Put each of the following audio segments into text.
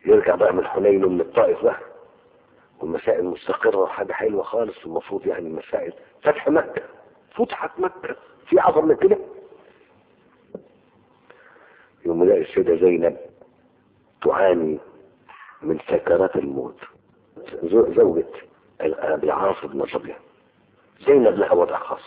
يرجع بقى من حنين ومن الطائف بقى والمسائل مستقرة وحاجة حلوة خالص المفروض يعني المسائل فتح مكة فتحت مكة في أعظم من كده يوم يلاقي السيدة زينب تعاني من سكرات الموت زو- زوجة أبي عاص بن ربيعة زينب لها وضع خاص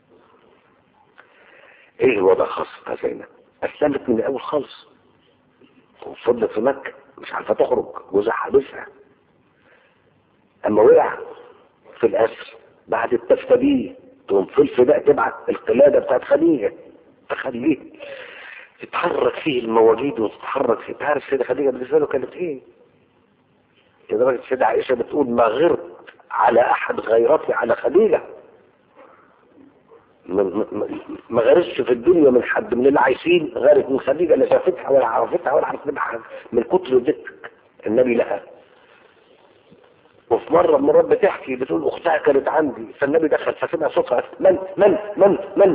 ايه الوضع الخاص بتاع زينب اسلمت من الاول خالص وفضلت في مكة مش عارفة تخرج جوزها حابسها اما وقع في الاسر بعد التفتبيه تقوم في الفداء تبعت القلادة بتاعت خديجة تخليه تتحرك فيه المواجيد وتتحرك فيه تعرف سيدة خديجة بالنسبة له كانت ايه لدرجة سيدة عائشة بتقول ما غرت على احد غيرتي على خديجة ما- ما ما غيرتش في الدنيا من حد من اللي عايشين غيرت من خديجة لا شافتها ولا عرفتها ولا عرفت منها حاجة من كتر ذكر النبي لها وفي مرة من مرات بتحكي بتقول اختها كانت عندي فالنبي دخل فسمع صوتها من من من من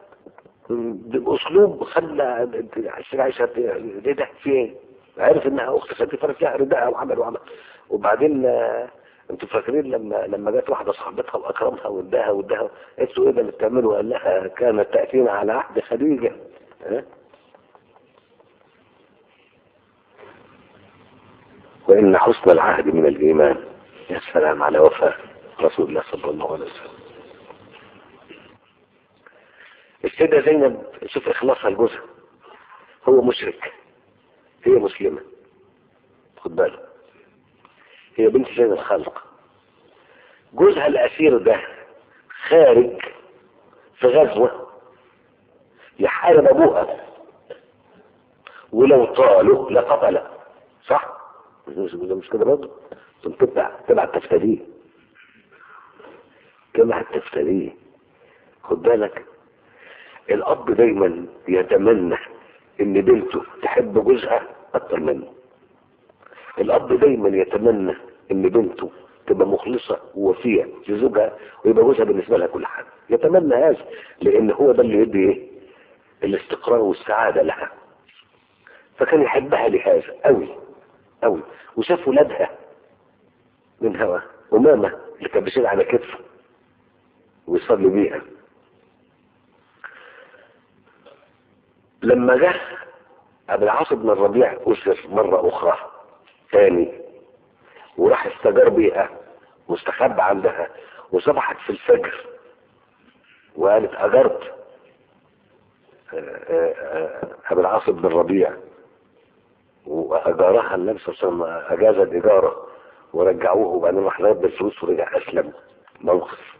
باسلوب خلى السيدة عائشة ايه ده في ايه؟ عرف انها اخت خدت فرس لها رداء وعمل وعمل وبعدين آه، انتوا فاكرين لما لما جت واحده صاحبتها واكرمها واداها واداها قالت له ايه ده اللي بتعمله؟ قال لها كانت تاتينا على عهد خديجه ها؟ وان حسن العهد من الايمان يا سلام على وفاء رسول الله صلى الله عليه وسلم السيدة زينب شوف إخلاصها لجوزها هو مشرك هي مسلمة خد بالك هي بنت سيد الخلق جوزها الأسير ده خارج في غزوة يحارب أبوها ولو طالوا لقتله صح؟ مش مش كده برضه؟ كنت تبع تبع التفتريه تبع التفتريه خد بالك الأب دايما يتمنى إن بنته تحب جوزها أكتر منه الأب دايما يتمنى إن بنته تبقى مخلصة ووفية لزوجها ويبقى جوزها بالنسبة لها كل حاجة يتمنى هذا لأن هو ده اللي يدي إيه؟ الاستقرار والسعادة لها فكان يحبها لهذا قوي قوي وشاف ولادها من هوا أمامة اللي كان بيشيل على كتفه ويصلي بيها لما جه ابو العاص بن الربيع اسر مرة اخرى تاني وراح استجار بيها واستخبى عندها وصبحت في الفجر وقالت اجرت ابو العاص بن الربيع واجارها النبي صلى الله عليه وسلم اجاز الاجاره ورجعوه وبعدين راح رد الفلوس ورجع اسلم موقف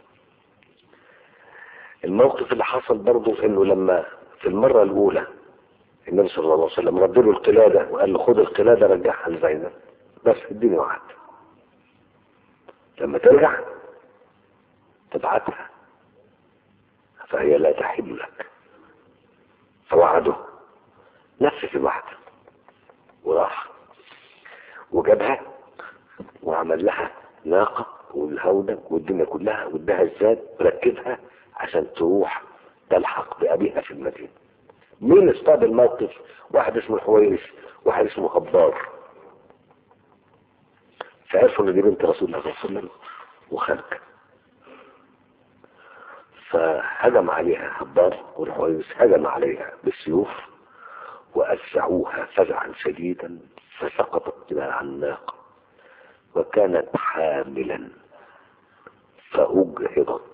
الموقف اللي حصل برضه انه لما في المرة الأولى النبي صلى الله عليه وسلم رد له القلادة وقال له خد القلادة رجعها لزينب بس اديني وعد لما ترجع تبعتها فهي لا تحل لك فوعده نفذ الوعد وراح وجابها وعمل لها ناقة والهودة والدنيا كلها واداها الزاد وركبها عشان تروح تلحق بأبيها في المدينة مين اصطاد الموقف واحد اسمه الحويرث واحد اسمه خبار فعرفوا ان دي بنت رسول الله صلى الله عليه وسلم وخلق فهجم عليها خبار والحويرث هجم عليها بالسيوف وأسعوها فزعا شديدا فسقطت من على الناقة وكانت حاملا فأجهضت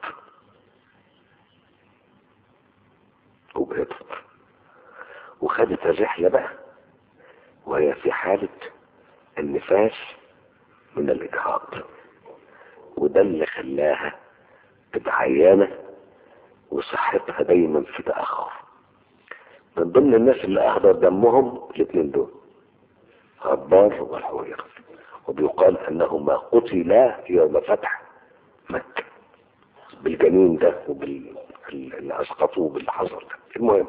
أجهضت وخدت الرحلة بقى وهي في حالة النفاس من الإجهاض وده اللي خلاها تبقى عيانة وصحتها دايما في تأخر من ضمن الناس اللي أهدر دمهم الاثنين دول غبار والحويرة وبيقال أنهما قتلا يوم فتح مكة بالجنين ده وبال اللي أسقطوه بالحظر ده المهم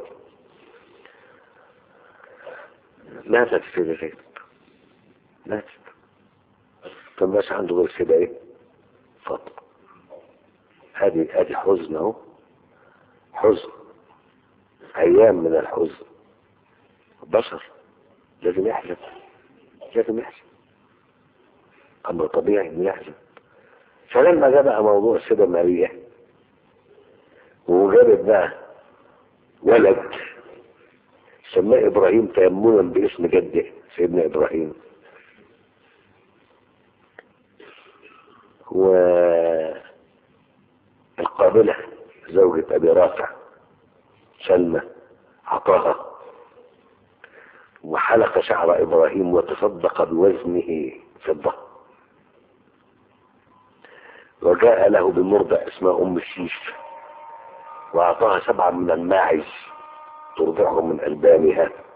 ماتت في زينب ماتت فماش عنده غير كده ايه فضل هذه هذه حزن اهو حزن ايام من الحزن بشر لازم يحزن لازم يحزن امر طبيعي انه يحزن فلما جاء بقى موضوع السيدة ماريا وجابت بقى ولد سماه ابراهيم تيمنا باسم جده سيدنا ابراهيم والقابلة زوجة ابي رافع سلمى عطاها وحلق شعر ابراهيم وتصدق بوزنه فضة وجاء له بمرضع اسمها ام الشيف واعطاها سبعا من الماعز ترضعه من البانها